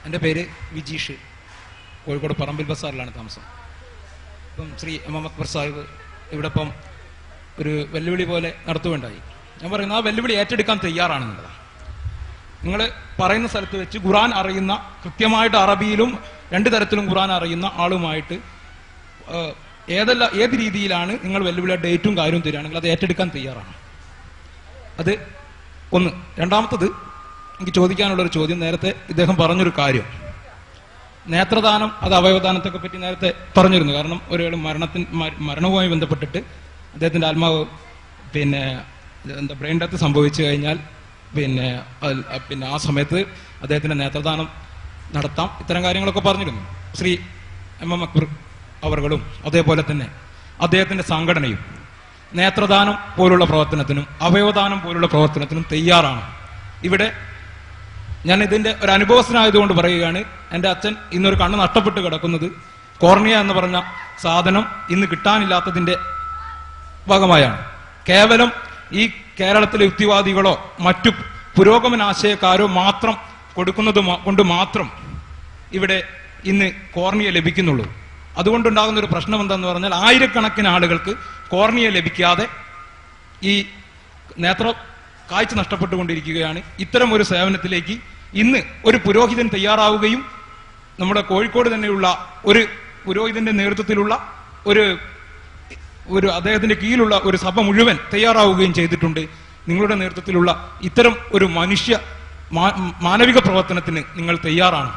എൻ്റെ പേര് വിജീഷ് കോഴിക്കോട് പറമ്പിൽ ബസാറിലാണ് താമസം ഇപ്പം ശ്രീ എം എം അക്ബർ സാഹിബ് ഇവിടെ ഇപ്പം ഒരു വെല്ലുവിളി പോലെ നടത്തുകയുണ്ടായി ഞാൻ പറയുന്നത് ആ വെല്ലുവിളി ഏറ്റെടുക്കാൻ തയ്യാറാണെന്നുള്ളതാണ് നിങ്ങൾ പറയുന്ന സ്ഥലത്ത് വെച്ച് ഖുറാൻ അറിയുന്ന കൃത്യമായിട്ട് അറബിയിലും രണ്ട് തരത്തിലും ഖുറാൻ അറിയുന്ന ആളുമായിട്ട് ഏഹ്, ഏതല്ല ഏത് രീതിയിലാണ് നിങ്ങൾ വെല്ലുവിളിയുടെ ഡേറ്റും കാര്യവും തരികയാണെങ്കിൽ അത് ഏറ്റെടുക്കാൻ തയ്യാറാണ് അത് ഒന്ന് രണ്ടാമത്തത് എനിക്ക് ചോദിക്കാനുള്ള ഒരു ചോദ്യം നേരത്തെ ഇദ്ദേഹം പറഞ്ഞൊരു കാര്യം നേത്രദാനം അത് അവയവദാനത്തൊക്കെ പറ്റി നേരത്തെ പറഞ്ഞിരുന്നു കാരണം ഒരാൾ മരണത്തിന് മര- മരണവുമായി ബന്ധപ്പെട്ടിട്ട് അദ്ദേഹത്തിന്റെ ആത്മാവ് പിന്നെ എന്താ ബ്രെയിൻ ഡെത്ത് സംഭവിച്ചു കഴിഞ്ഞാൽ പിന്നെ അത് പിന്നെ ആ സമയത്ത് അദ്ദേഹത്തിന്റെ നേത്രദാനം നടത്താം ഇത്തരം കാര്യങ്ങളൊക്കെ പറഞ്ഞിരുന്നു ശ്രീ എം എം അക്ബർ അവർകളും അതേപോലെ തന്നെ അദ്ദേഹത്തിന്റെ സംഘടനയും നേത്രദാനം പോലുള്ള പ്രവർത്തനത്തിനും അവയവദാനം പോലുള്ള പ്രവർത്തനത്തിനും തയ്യാറാണ് ഇവിടെ ഞാൻ ഇതിന്റെ ഒരു അനുഭവസ്ഥനായതുകൊണ്ട് പറയുകയാണ് എൻ്റെ അച്ഛൻ ഇന്നൊരു കണ്ണ് നഷ്ടപ്പെട്ട് കിടക്കുന്നത് കോർണിയ എന്ന് പറഞ്ഞ സാധനം ഇന്ന് കിട്ടാനില്ലാത്തതിന്റെ ഭാഗമായാണ് കേവലം ഈ കേരളത്തിലെ യുക്തിവാദികളോ മറ്റു പുരോഗമനാശയക്കാരോ മാത്രം കൊടുക്കുന്നത് മാ- കൊണ്ട് മാത്രം ഇവിടെ ഇന്ന് കോർണിയ ലഭിക്കുന്നുള്ളൂ അതുകൊണ്ടുണ്ടാകുന്ന ഒരു പ്രശ്നം എന്താന്ന് പറഞ്ഞാൽ ആയിരക്കണക്കിന് ആളുകൾക്ക് കോർണിയ ലഭിക്കാതെ ഈ നേത്ര കാഴ്ച നഷ്ടപ്പെട്ടുകൊണ്ടിരിക്കുകയാണ് ഇത്തരം ഒരു സേവനത്തിലേക്ക് ഇന്ന് ഒരു പുരോഹിതൻ തയ്യാറാവുകയും നമ്മുടെ കോഴിക്കോട് തന്നെയുള്ള ഒരു പുരോഹിതന്റെ നേതൃത്വത്തിലുള്ള ഒരു ഒരു അദ്ദേഹത്തിന്റെ കീഴിലുള്ള ഒരു സഭ മുഴുവൻ തയ്യാറാവുകയും ചെയ്തിട്ടുണ്ട് നിങ്ങളുടെ നേതൃത്വത്തിലുള്ള ഇത്തരം ഒരു മനുഷ്യ മാ- മാനവിക പ്രവർത്തനത്തിന് നിങ്ങൾ തയ്യാറാണ്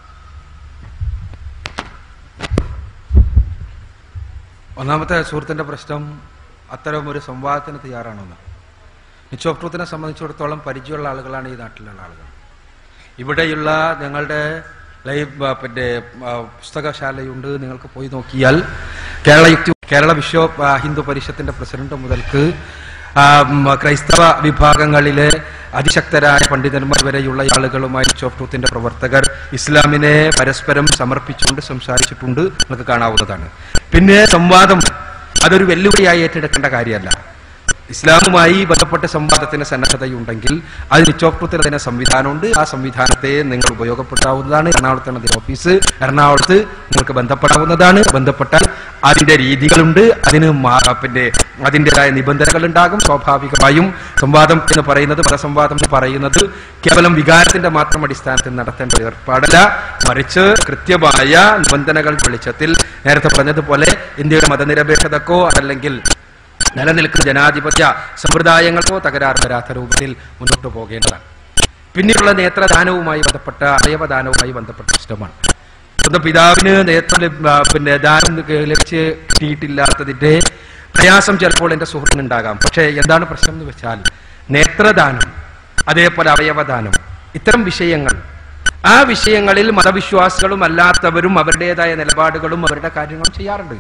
ഒന്നാമത്തെ സുഹൃത്തിന്റെ പ്രശ്നം അത്തരം ഒരു സംവാദത്തിന് തയ്യാറാണെന്ന് നിച്ച് ഓഫ് ട്രൂത്തിനെ സംബന്ധിച്ചിടത്തോളം പരിചയമുള്ള ആളുകളാണ് ഈ നാട്ടിലുള്ള ആളുകൾ ഇവിടെയുള്ള ഞങ്ങളുടെ ലൈവ് ആ, പിന്നെ ആ, പുസ്തകശാലയുണ്ട് നിങ്ങൾക്ക് പോയി നോക്കിയാൽ കേരള യുക്തി കേരള വിശ്വ ആ, ഹിന്ദു പരിഷത്തിന്റെ പ്രസിഡന്റ് മുതൽക്ക് ആ, ഉം, ക്രൈസ്തവ വിഭാഗങ്ങളിലെ അതിശക്തരായ പണ്ഡിതന്മാർ വരെയുള്ള ആളുകളുമായി നിച്ച് ഓഫ് ട്രൂത്തിന്റെ പ്രവർത്തകർ ഇസ്ലാമിനെ പരസ്പരം സമർപ്പിച്ചുകൊണ്ട് സംസാരിച്ചിട്ടുണ്ട് നിങ്ങൾക്ക് കാണാവുന്നതാണ് പിന്നെ സംവാദം അതൊരു വെല്ലുവിളിയായി ഏറ്റെടുക്കേണ്ട കാര്യമല്ല ഇസ്ലാമുമായി ബന്ധപ്പെട്ട സംവാദത്തിന് സന്നദ്ധതയുണ്ടെങ്കിൽ അത് നിച്ചോപ്രത്തിൽ അതിന് സംവിധാനമുണ്ട് ആ സംവിധാനത്തെ നിങ്ങൾ ഉപയോഗപ്പെടുത്താവുന്നതാണ് എറണാകുളത്താണ് അതിന്റെ ഓഫീസ് എറണാകുളത്ത് നിങ്ങൾക്ക് ബന്ധപ്പെടാവുന്നതാണ് ബന്ധപ്പെട്ടാൽ അതിന്റെ രീതികളുണ്ട് അതിന് മാ- പിന്നെ അതിൻ്റെതായ നിബന്ധനകൾ ഉണ്ടാകും സ്വാഭാവികമായും സംവാദം എന്ന് പറയുന്നത് മതസംവാദം എന്ന് പറയുന്നത് കേവലം വികാരത്തിന്റെ മാത്രം അടിസ്ഥാനത്തിൽ നടത്തേണ്ട ഒരു ഏർപ്പാടല്ല മറിച്ച് കൃത്യമായ നിബന്ധനകൾ വെളിച്ചത്തിൽ നേരത്തെ പറഞ്ഞതുപോലെ ഇന്ത്യയുടെ മതനിരപേക്ഷതക്കോ അല്ലെങ്കിൽ നിലനിൽക്കുന്ന ജനാധിപത്യ സമ്പ്രദായങ്ങൾക്കോ തകരാർ വരാത്ത രൂപത്തിൽ മുന്നോട്ട് പോകേണ്ടതാണ് പിന്നീടുള്ള നേത്രദാനവുമായി ബന്ധപ്പെട്ട അവയവദാനവുമായി ബന്ധപ്പെട്ട പ്രശ്നമാണ് സ്വന്തം പിതാവിന് നേത്രം ലഭ- ആ, പിന്നെ ദാനം ലഭിച്ച് കിട്ടിയിട്ടില്ലാത്തതിന്റെ പ്രയാസം ചിലപ്പോൾ എന്റെ സുഹൃത്തിനുണ്ടാകാം പക്ഷേ എന്താണ് പ്രശ്നം എന്ന് വെച്ചാൽ നേത്രദാനം അതേപോലെ അവയവദാനം ഇത്തരം വിഷയങ്ങൾ ആ വിഷയങ്ങളിൽ മതവിശ്വാസികളും അല്ലാത്തവരും അവരുടേതായ നിലപാടുകളും അവരുടെ കാര്യങ്ങളും ചെയ്യാറുണ്ട്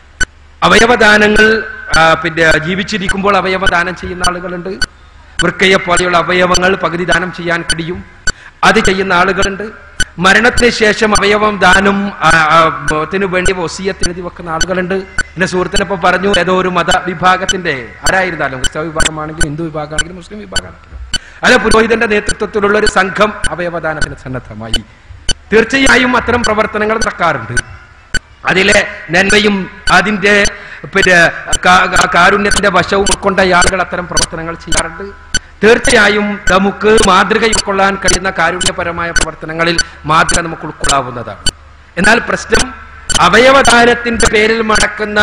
അവയവദാനങ്ങൾ ആ, പിന്നെ ജീവിച്ചിരിക്കുമ്പോൾ അവയവദാനം ചെയ്യുന്ന ആളുകളുണ്ട് വൃക്കയെ പോലെയുള്ള അവയവങ്ങൾ പകുതി ദാനം ചെയ്യാൻ കഴിയും അത് ചെയ്യുന്ന ആളുകളുണ്ട് മരണത്തിന് ശേഷം അവയവം ദാനം ആ, ആ, ത്തിന് വേണ്ടി വസീയത്ത് എഴുതി വെക്കുന്ന ആളുകളുണ്ട് എന്റെ സുഹൃത്തിനൊപ്പം പറഞ്ഞു ഏതോ ഒരു മത വിഭാഗത്തിന്റെ ആരായിരുന്നാലും ക്രിസ്തവ വിഭാഗമാണെങ്കിലും ഹിന്ദു വിഭാഗമാണെങ്കിലും മുസ്ലിം വിഭാഗമാണെങ്കിലും അല്ല പുരോഹിതന്റെ നേതൃത്വത്തിലുള്ള ഒരു സംഘം അവയവദാനത്തിന് സന്നദ്ധമായി തീർച്ചയായും അത്തരം പ്രവർത്തനങ്ങൾ നടക്കാറുണ്ട് അതിലെ നന്മയും അതിന്റെ പിന്നെ കാ- കാ- കാരുണ്യത്തിന്റെ വശവും ഉൾക്കൊണ്ട ആളുകൾ അത്തരം പ്രവർത്തനങ്ങൾ ചെയ്യാറുണ്ട് തീർച്ചയായും നമുക്ക് മാതൃക ഉൾക്കൊള്ളാൻ കഴിയുന്ന കാരുണ്യപരമായ പ്രവർത്തനങ്ങളിൽ മാതൃക നമുക്ക് ഉൾക്കൊള്ളാവുന്നതാണ് എന്നാൽ പ്രശ്നം അവയവദാനത്തിന്റെ പേരിൽ നടക്കുന്ന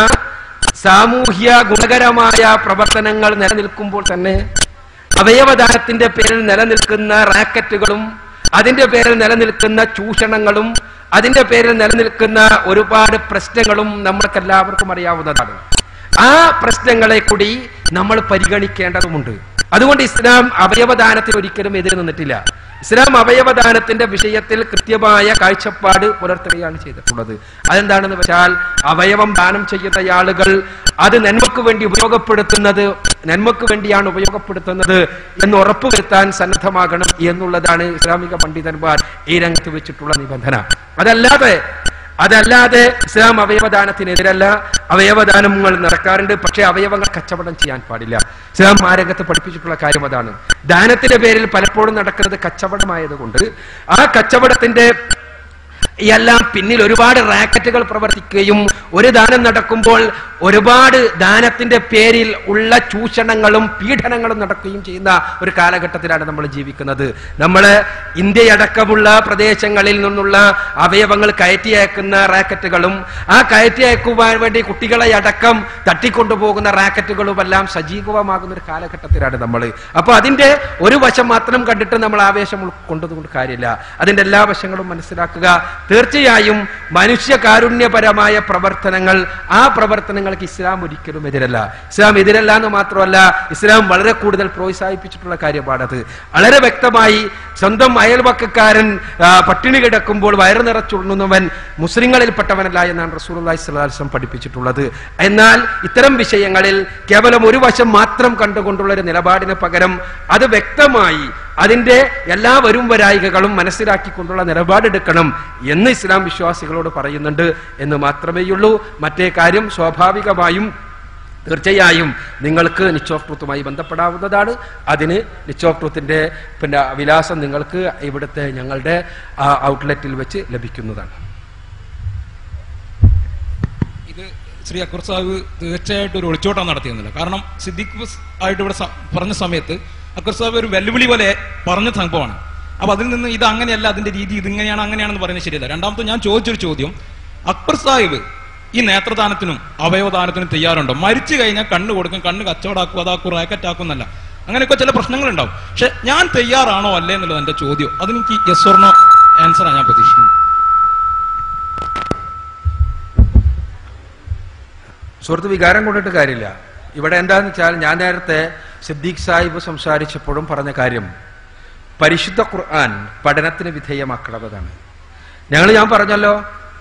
സാമൂഹ്യ ഗുണകരമായ പ്രവർത്തനങ്ങൾ നിലനിൽക്കുമ്പോൾ തന്നെ അവയവദാനത്തിന്റെ പേരിൽ നിലനിൽക്കുന്ന റാക്കറ്റുകളും അതിന്റെ പേരിൽ നിലനിൽക്കുന്ന ചൂഷണങ്ങളും അതിന്റെ പേരിൽ നിലനിൽക്കുന്ന ഒരുപാട് പ്രശ്നങ്ങളും നമ്മൾക്ക് എല്ലാവർക്കും അറിയാവുന്നതാണ് ആ പ്രശ്നങ്ങളെ കൂടി നമ്മൾ പരിഗണിക്കേണ്ടതുമുണ്ട് അതുകൊണ്ട് ഇസ്ലാം അവയവദാനത്തിന് ഒരിക്കലും എതിര് നിന്നിട്ടില്ല ഇസ്ലാം അവയവദാനത്തിന്റെ വിഷയത്തിൽ കൃത്യമായ കാഴ്ചപ്പാട് പുലർത്തുകയാണ് ചെയ്തിട്ടുള്ളത് അതെന്താണെന്ന് വെച്ചാൽ അവയവം ദാനം ചെയ്യുന്ന ആളുകൾ അത് നന്മക്ക് വേണ്ടി ഉപയോഗപ്പെടുത്തുന്നത് നന്മക്ക് വേണ്ടിയാണ് ഉപയോഗപ്പെടുത്തുന്നത് എന്ന് ഉറപ്പുവരുത്താൻ സന്നദ്ധമാകണം എന്നുള്ളതാണ് ഇസ്ലാമിക പണ്ഡിതന്മാർ ഈ രംഗത്ത് വെച്ചിട്ടുള്ള നിബന്ധന അതല്ലാതെ അതല്ലാതെ ഇസ്ലാം അവയവദാനത്തിനെതിരല്ല അവയവദാനങ്ങൾ നടക്കാറുണ്ട് പക്ഷേ അവയവങ്ങൾ കച്ചവടം ചെയ്യാൻ പാടില്ല ഇസ്ലാം ആ രംഗത്ത് പഠിപ്പിച്ചിട്ടുള്ള കാര്യം അതാണ് ദാനത്തിന്റെ പേരിൽ പലപ്പോഴും നടക്കുന്നത് കച്ചവടമായതുകൊണ്ട് ആ കച്ചവടത്തിന്റെ എല്ലാം പിന്നിൽ ഒരുപാട് റാക്കറ്റുകൾ പ്രവർത്തിക്കുകയും ഒരു ദാനം നടക്കുമ്പോൾ ഒരുപാട് ദാനത്തിന്റെ പേരിൽ ഉള്ള ചൂഷണങ്ങളും പീഡനങ്ങളും നടക്കുകയും ചെയ്യുന്ന ഒരു കാലഘട്ടത്തിലാണ് നമ്മൾ ജീവിക്കുന്നത് നമ്മൾ ഇന്ത്യയടക്കമുള്ള പ്രദേശങ്ങളിൽ നിന്നുള്ള അവയവങ്ങൾ കയറ്റി അയക്കുന്ന റാക്കറ്റുകളും ആ കയറ്റി അയക്കുവാൻ വേണ്ടി കുട്ടികളെ അടക്കം തട്ടിക്കൊണ്ടുപോകുന്ന റാക്കറ്റുകളുമെല്ലാം സജീവമാകുന്ന ഒരു കാലഘട്ടത്തിലാണ് നമ്മൾ അപ്പൊ അതിന്റെ ഒരു വശം മാത്രം കണ്ടിട്ട് നമ്മൾ ആവേശം ഉൾക്കൊണ്ടതുകൊണ്ട് കാര്യമില്ല അതിന്റെ എല്ലാ വശങ്ങളും മനസ്സിലാക്കുക തീർച്ചയായും മനുഷ്യ കാരുണ്യപരമായ പ്രവർത്തനങ്ങൾ ആ പ്രവർത്തനങ്ങൾക്ക് ഇസ്ലാം ഒരിക്കലും എതിരല്ല ഇസ്ലാം എതിരല്ല എന്ന് മാത്രമല്ല ഇസ്ലാം വളരെ കൂടുതൽ പ്രോത്സാഹിപ്പിച്ചിട്ടുള്ള കാര്യമാണത് വളരെ വ്യക്തമായി സ്വന്തം അയൽവക്കക്കാരൻ ആ, പട്ടിണി കിടക്കുമ്പോൾ വയറു നിറച്ചുണ്ണുന്നവൻ മുസ്ലിങ്ങളിൽപ്പെട്ടവനല്ല എന്നാണ് റസൂലുള്ളാഹി സ്വല്ലല്ലാഹു അലൈഹി വസല്ലം പഠിപ്പിച്ചിട്ടുള്ളത് എന്നാൽ ഇത്തരം വിഷയങ്ങളിൽ കേവലം ഒരു വശം മാത്രം കണ്ടുകൊണ്ടുള്ള ഒരു നിലപാടിന് പകരം അത് വ്യക്തമായി അതിന്റെ എല്ലാ വരും വരായികകളും മനസ്സിലാക്കിക്കൊണ്ടുള്ള നിലപാടെടുക്കണം എന്ന് ഇസ്ലാം വിശ്വാസികളോട് പറയുന്നുണ്ട് എന്ന് മാത്രമേയുള്ളൂ മറ്റേ കാര്യം സ്വാഭാവികമായും തീർച്ചയായും നിങ്ങൾക്ക് നിച്ച് ഓഫ് ട്രൂത്തുമായി ബന്ധപ്പെടാവുന്നതാണ് അതിന് നിച്ച് ഓഫ് ട്രൂത്തിന്റെ പിന്നെ വിലാസം നിങ്ങൾക്ക് ഇവിടുത്തെ ഞങ്ങളുടെ ഔട്ട്ലെറ്റിൽ വെച്ച് ലഭിക്കുന്നതാണ് ഇത് ശ്രീ അക്ബർ സാഹിബ് തീർച്ചയായിട്ടും ഒരു ഒളിച്ചോട്ടം നടത്തിയെന്നില്ല കാരണം സിദ്ദിഖ് ബസ് ആയിട്ട് ഇവിടെ സ- പറഞ്ഞ സമയത്ത് അക്ബർ സാഹിബ് ഒരു വെല്ലുവിളി പോലെ പറഞ്ഞ സംഭവമാണ് അപ്പൊ അതിൽ നിന്ന് ഇത് അങ്ങനെയല്ല അതിന്റെ രീതി ഇതിങ്ങനെയാണ് അങ്ങനെയാണെന്ന് പറയുന്നത് ശരിയല്ല രണ്ടാമത്തെ ഞാൻ ചോദിച്ചൊരു ചോദ്യം അക്ബർ സാഹിബ് ഈ നേത്രദാനത്തിനും അവയവദാനത്തിനും തയ്യാറുണ്ടോ മരിച്ചു കഴിഞ്ഞാൽ കണ്ണ് കൊടുക്കും കണ്ണ് കച്ചവടാക്കും അതാക്കും റാക്കറ്റ് ആക്കും എന്നല്ല അങ്ങനെയൊക്കെ ചില പ്രശ്നങ്ങളുണ്ടാവും പക്ഷെ ഞാൻ തയ്യാറാണോ അല്ലേ എന്നുള്ളത് എന്റെ ചോദ്യം അതെനിക്ക് യെസ് ഓർണോ ആൻസറാണ് ഞാൻ പ്രതീക്ഷിക്കുന്നത് സുഹൃത്ത് വികാരം കൊണ്ടിട്ട് കാര്യമില്ല ഇവിടെ എന്താന്ന് വെച്ചാൽ ഞാൻ നേരത്തെ സിദ്ദീഖ് സാഹിബ് സംസാരിച്ചപ്പോഴും പറഞ്ഞ കാര്യം പരിശുദ്ധ ഖുർആൻ പഠനത്തിന് വിധേയമാക്കണമെന്നാണ് ഞങ്ങൾ ഞാൻ പറഞ്ഞല്ലോ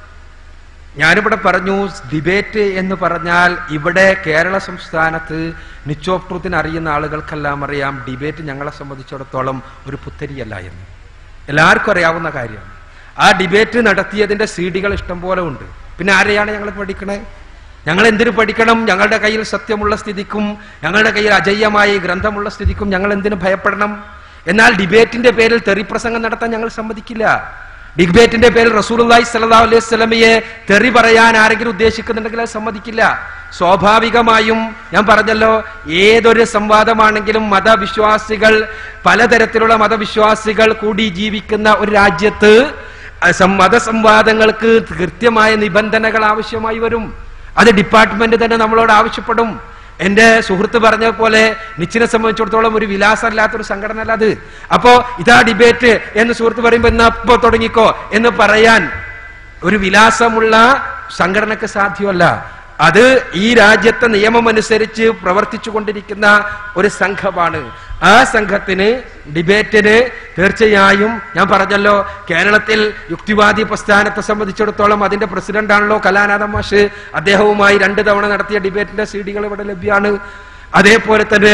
ഞാനിവിടെ പറഞ്ഞു ഡിബേറ്റ് എന്ന് പറഞ്ഞാൽ ഇവിടെ കേരള സംസ്ഥാനത്ത് നിച്ച് ഓഫ് ട്രൂത്തിന് അറിയുന്ന ആളുകൾക്കെല്ലാം അറിയാം ഡിബേറ്റ് ഞങ്ങളെ സംബന്ധിച്ചിടത്തോളം ഒരു പുത്തരിയല്ല എന്ന് എല്ലാവർക്കും അറിയാവുന്ന കാര്യമാണ് ആ ഡിബേറ്റ് നടത്തിയതിന്റെ സീഡികൾ ഇഷ്ടം പോലെ ഉണ്ട് പിന്നെ ആരെയാണ് ഞങ്ങൾ പഠിക്കണേ ഞങ്ങൾ എന്തിനു പഠിക്കണം ഞങ്ങളുടെ കയ്യിൽ സത്യമുള്ള സ്ഥിതിക്കും ഞങ്ങളുടെ കയ്യിൽ അജയ്യമായ ഈ ഗ്രന്ഥമുള്ള സ്ഥിതിക്കും ഞങ്ങൾ എന്തിനു ഭയപ്പെടണം എന്നാൽ ഡിബേറ്റിന്റെ പേരിൽ തെറിപ്രസംഗം നടത്താൻ ഞങ്ങൾ സമ്മതിക്കില്ല ഡിബേറ്റിന്റെ പേരിൽ റസൂലുള്ളാഹി സ്വല്ലല്ലാഹു അലൈഹി വസല്ലമയെ തെറി പറയാൻ ആരെങ്കിലും ഉദ്ദേശിക്കുന്നുണ്ടെങ്കിൽ അത് സമ്മതിക്കില്ല സ്വാഭാവികമായും ഞാൻ പറഞ്ഞല്ലോ ഏതൊരു സംവാദമാണെങ്കിലും മതവിശ്വാസികൾ പലതരത്തിലുള്ള മതവിശ്വാസികൾ കൂടി ജീവിക്കുന്ന ഒരു രാജ്യത്ത് അഹ് സം- മതസംവാദങ്ങൾക്ക് കൃത്യമായ നിബന്ധനകൾ ആവശ്യമായി വരും അത് ഡിപ്പാർട്ട്മെന്റ് തന്നെ നമ്മളോട് ആവശ്യപ്പെടും എന്റെ സുഹൃത്ത് പറഞ്ഞ പോലെ നിച്ചിനെ സംബന്ധിച്ചിടത്തോളം ഒരു വിലാസമല്ലാത്തൊരു സംഘടന അല്ല അത് അപ്പോ ഇതാ ഡിബേറ്റ് എന്ന് സുഹൃത്ത് പറയുമ്പോ എന്നാ ഇപ്പൊ തുടങ്ങിക്കോ എന്ന് പറയാൻ ഒരു വിലാസമുള്ള സംഘടനക്ക് സാധ്യമല്ല അത് ഈ രാജ്യത്തെ നിയമമനുസരിച്ച് പ്രവർത്തിച്ചു കൊണ്ടിരിക്കുന്ന ഒരു സംഘമാണ് ആ സംഘത്തിന് ഡിബേറ്റിന് തീർച്ചയായും ഞാൻ പറഞ്ഞല്ലോ കേരളത്തിൽ യുക്തിവാദി പ്രസ്ഥാനത്തെ സംബന്ധിച്ചിടത്തോളം അതിന്റെ പ്രസിഡന്റാണല്ലോ കലാനാഥ മാഷ് അദ്ദേഹവുമായി രണ്ട് തവണ നടത്തിയ ഡിബേറ്റിന്റെ സീഡികൾ ഇവിടെ ലഭ്യമാണ് അതേപോലെ തന്നെ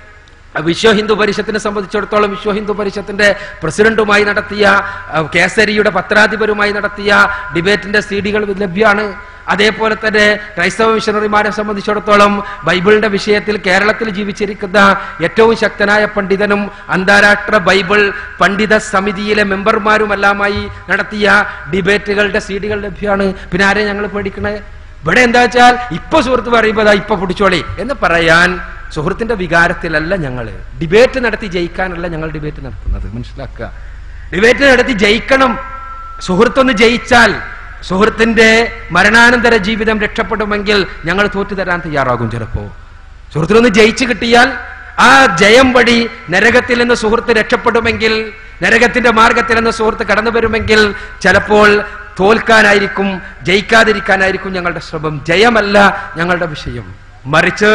വിശ്വ ഹിന്ദു പരിഷത്തിനെ സംബന്ധിച്ചിടത്തോളം വിശ്വ ഹിന്ദു പരിഷത്തിന്റെ പ്രസിഡന്റുമായി നടത്തിയ അഹ്, കേസരിയുടെ പത്രാധിപരുമായി നടത്തിയ ഡിബേറ്റിന്റെ സീഡികൾ ലഭ്യമാണ് അതേപോലെ തന്നെ ക്രൈസ്തവ മിഷണറിമാരെ സംബന്ധിച്ചിടത്തോളം ബൈബിളിന്റെ വിഷയത്തിൽ കേരളത്തിൽ ജീവിച്ചിരിക്കുന്ന ഏറ്റവും ശക്തനായ പണ്ഡിതനും അന്താരാഷ്ട്ര ബൈബിൾ പണ്ഡിത സമിതിയിലെ മെമ്പർമാരുമെല്ലാമായി നടത്തിയ ഡിബേറ്റുകളുടെ സീഡികൾ ലഭ്യമാണ് പിന്നെ ആരെ ഞങ്ങൾ പേടിക്കണേ ഇവിടെ എന്താ വെച്ചാൽ ഇപ്പൊ സുഹൃത്ത് പറയുമ്പോ ദാ ഇപ്പൊ പിടിച്ചോളി എന്ന് പറയാൻ സുഹൃത്തിന്റെ വികാരത്തിലല്ല ഞങ്ങള് ഡിബേറ്റ് നടത്തി ജയിക്കാനല്ല ഞങ്ങൾ ഡിബേറ്റ് നടത്തുന്നത് മനസ്സിലാക്കുക ഡിബേറ്റ് നടത്തി ജയിക്കണം സുഹൃത്തൊന്ന് ജയിച്ചാൽ സുഹൃത്തിന്റെ മരണാനന്തര ജീവിതം രക്ഷപ്പെടുമെങ്കിൽ ഞങ്ങൾ തോറ്റു തരാൻ തയ്യാറാകും ചിലപ്പോ സുഹൃത്തിനൊന്ന് ജയിച്ചു കിട്ടിയാൽ ആ ജയം വഴി നരകത്തിൽ നിന്ന് സുഹൃത്ത് രക്ഷപ്പെടുമെങ്കിൽ നരകത്തിന്റെ മാർഗത്തിൽ നിന്ന് സുഹൃത്ത് കടന്നു വരുമെങ്കിൽ ചിലപ്പോൾ തോൽക്കാനായിരിക്കും ജയിക്കാതിരിക്കാനായിരിക്കും ഞങ്ങളുടെ ശ്രമം ജയമല്ല ഞങ്ങളുടെ വിഷയം മറിച്ച്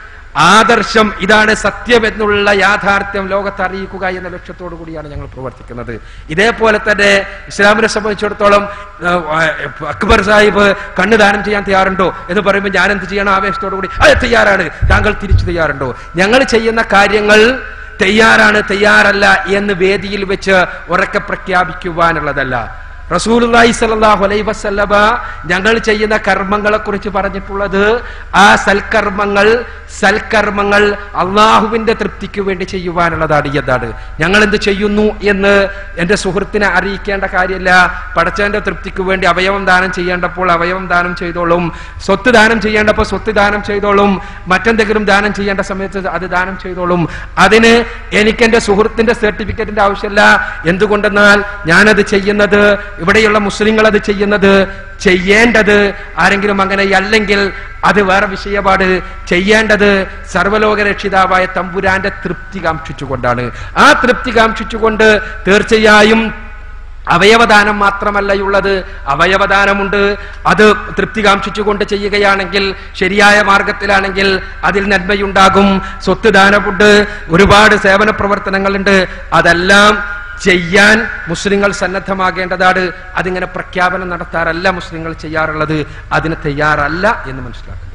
ആദർശം ഇതാണ് സത്യം എന്നുള്ള യാഥാർത്ഥ്യം ലോകത്തെ അറിയിക്കുക എന്ന ലക്ഷ്യത്തോടു കൂടിയാണ് ഞങ്ങൾ പ്രവർത്തിക്കുന്നത് ഇതേപോലെ തന്നെ ഇസ്ലാമിനെ സംബന്ധിച്ചിടത്തോളം ആ, അക്ബർ സാഹിബ് കണ്ണ് ദാനം ചെയ്യാൻ തയ്യാറുണ്ടോ എന്ന് പറയുമ്പോൾ ഞാൻ എന്ത് ചെയ്യണം ആവേശത്തോടു കൂടി അത് തയ്യാറാണ് താങ്കൾ തിരിച്ചു തയ്യാറുണ്ടോ ഞങ്ങൾ ചെയ്യുന്ന കാര്യങ്ങൾ തയ്യാറാണ് തയ്യാറല്ല എന്ന് വേദിയിൽ വെച്ച് ഉറക്കെ പ്രഖ്യാപിക്കുവാനുള്ളതല്ല റസൂലുള്ളാഹി സ്വല്ലല്ലാഹു അലൈഹി വസല്ലമ ഞങ്ങൾ ചെയ്യുന്ന കർമ്മങ്ങളെ കുറിച്ച് പറഞ്ഞിട്ടുള്ളത് ആ സൽക്കർമ്മങ്ങൾ സൽക്കർമ്മങ്ങൾ അള്ളാഹുവിന്റെ തൃപ്തിക്ക് വേണ്ടി ചെയ്യുവാനുള്ളതാണ് എന്താണ് ഞങ്ങൾ എന്ത് ചെയ്യുന്നു എന്ന് എന്റെ സുഹൃത്തിനെ അറിയിക്കേണ്ട കാര്യമില്ല പടച്ചവന്റെ തൃപ്തിക്ക് വേണ്ടി അവയവം ദാനം ചെയ്യേണ്ടപ്പോൾ അവയവം ദാനം ചെയ്തോളും സ്വത്ത് ദാനം ചെയ്യേണ്ടപ്പോൾ സ്വത്ത് ദാനം ചെയ്തോളും മറ്റെന്തെങ്കിലും ദാനം ചെയ്യേണ്ട സമയത്ത് അത് ദാനം ചെയ്തോളും അതിന് എനിക്ക് എന്റെ സുഹൃത്തിന്റെ സർട്ടിഫിക്കറ്റിന്റെ ആവശ്യമില്ല എന്തുകൊണ്ടെന്നാൽ ഞാനത് ചെയ്യുന്നത് ഇവിടെയുള്ള മുസ്ലിങ്ങൾ അത് ചെയ്യുന്നത് ചെയ്യേണ്ടത് ആരെങ്കിലും അങ്ങനെ അല്ലെങ്കിൽ അത് വേറെ വിഷയപാട് ചെയ്യേണ്ടത് സർവലോക രക്ഷിതാവായ തമ്പുരാന്റെ തൃപ്തി കാംക്ഷിച്ചുകൊണ്ടാണ് ആ തൃപ്തി കാംക്ഷിച്ചുകൊണ്ട് തീർച്ചയായും അവയവദാനം മാത്രമല്ല ഉള്ളത് അവയവദാനമുണ്ട് അത് തൃപ്തി കാംക്ഷിച്ചുകൊണ്ട് ചെയ്യുകയാണെങ്കിൽ ശരിയായ മാർഗത്തിലാണെങ്കിൽ അതിൽ നന്മയുണ്ടാകും സ്വത്ത് ദാനമുണ്ട് ഒരുപാട് സേവന പ്രവർത്തനങ്ങളുണ്ട് അതെല്ലാം ചെയ്യാൻ മുസ്ലിങ്ങൾ സന്നദ്ധമാകേണ്ടതാണ് അതിങ്ങനെ പ്രഖ്യാപനം നടത്താറല്ല മുസ്ലിങ്ങൾ ചെയ്യാറുള്ളത് അതിന് തയ്യാറല്ല എന്ന് മനസ്സിലാക്കുക